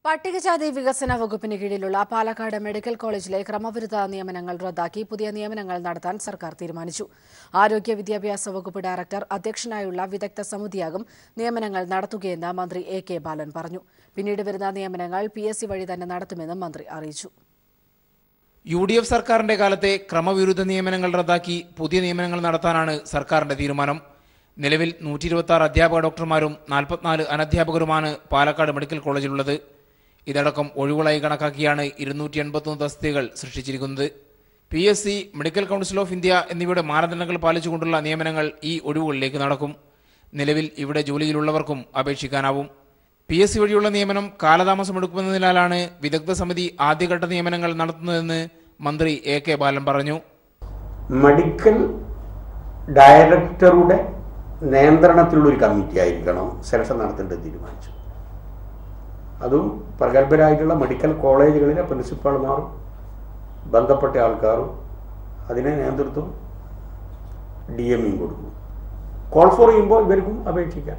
പട്ടികജാതി വികസന വകുപ്പിന് കീഴിലുള്ള പാലക്കാട് മെഡിക്കൽ കോളേജിലെ ക്രമവിരുദ്ധ നിയമനങ്ങൾ റദ്ദാക്കി പുതിയ നിയമനങ്ങൾ നടത്താൻ സർക്കാർ തീരുമാനിച്ചു ആരോഗ്യ വിദ്യാഭ്യാസ വകുപ്പ് ഡയറക്ടർ അധ്യക്ഷനായുള്ള വിദഗ്ധ സമിതിയാകും നിയമനങ്ങൾ നടത്തുകയെന്ന് മന്ത്രി എ കെ ബാലൻ പറഞ്ഞു പിന്നീട് വരുന്ന നിയമനങ്ങൾ പി എസ് സി വഴി തന്നെ നടത്തുമെന്നും മന്ത്രി അറിയിച്ചു യു ഡി എഫ് സർക്കാരിന്റെ കാലത്തെ ക്രമവിരുദ്ധ നിയമനങ്ങൾ റദ്ദാക്കി പുതിയ നിയമനങ്ങൾ നടത്താനാണ് സർക്കാരിന്റെ തീരുമാനം നിലവിൽ നൂറ്റി ഇരുപത്തി ആറ് അധ്യാപക ഡോക്ടർമാരും നാൽപ്പത്തിനാല് അനധ്യാപകരുമാണ് പാലക്കാട് മെഡിക്കൽ കോളേജിലുള്ളത് ഇതടക്കം ഒഴിവുകളായി കണക്കാക്കിയാണ് ഇരുന്നൂറ്റി എൺപത്തൊന്ന് തസ്തികകൾ സൃഷ്ടിച്ചിരിക്കുന്നത് P S C medical council of India എന്നിവയുടെ മാനദണ്ഡങ്ങൾ പാലിച്ചുകൊണ്ടുള്ള നിയമനങ്ങൾ ഈ ഒഴിവുകളിലേക്ക് നടക്കും നിലവിൽ ഇവിടെ ജോലിയിലുള്ളവർക്കും അപേക്ഷിക്കാനാവും പി എസ് സി വഴിയുള്ള നിയമനം കാലതാമസമെടുക്കുമെന്നതിനാലാണ് വിദഗ്ധ സമിതി ആദ്യഘട്ട നിയമനങ്ങൾ നടത്തുന്നതെന്ന് മന്ത്രി എ കെ ബാലൻ പറഞ്ഞു മെഡിക്കൽ ഡയറക്ടറുടെ നിയന്ത്രണത്തിലുള്ള ഒരു കമ്മിറ്റി ആയിരിക്കണം സെലക്ഷൻ നടത്തേണ്ടത് തീരുമാനിച്ചു അതും പ്രഗത്ഭരായിട്ടുള്ള മെഡിക്കൽ കോളേജുകളിലെ പ്രിൻസിപ്പാൾമാരും ബന്ധപ്പെട്ട ആൾക്കാരും അതിനെ നേതൃത്വം ഡി എം ഇയും കൊടുക്കും കോൾ ഫോർ ചെയ്യുമ്പോൾ ഇവർക്കും അപേക്ഷിക്കാം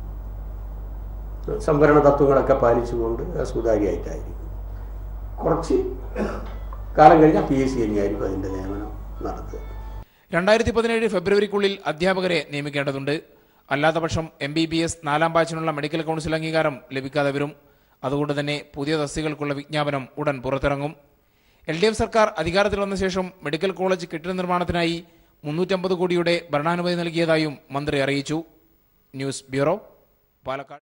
സംവരണ തത്വങ്ങളൊക്കെ പാലിച്ചുകൊണ്ട് സുതാര്യമായിട്ടായിരിക്കും കുറച്ച് കാലം കഴിഞ്ഞാൽ പി എസ് സി തന്നെയായിരിക്കും അതിൻ്റെ നിയമനം നടത്തുക രണ്ടായിരത്തി പതിനേഴ് ഫെബ്രുവരിക്കുള്ളിൽ അധ്യാപകരെ നിയമിക്കേണ്ടതുണ്ട് അല്ലാത്തപക്ഷം എം ബി ബി എസ് നാലാം ബാച്ചിനുള്ള മെഡിക്കൽ കൗൺസിൽ അംഗീകാരം ലഭിക്കാതെ വരും അതുകൊണ്ട് തന്നെ പുതിയ തസ്തികൾക്കുള്ള വിജ്ഞാപനം ഉടൻ പുറത്തിറങ്ങും എൽ ഡി എഫ് സർക്കാർ അധികാരത്തിൽ വന്ന ശേഷം മെഡിക്കൽ കോളേജ് കെട്ടിട നിർമ്മാണത്തിനായി മുന്നൂറ്റമ്പത് കോടിയുടെ ഭരണാനുമതി നൽകിയതായും മന്ത്രി അറിയിച്ചു ന്യൂസ് ബ്യൂറോ പാലക്കാട്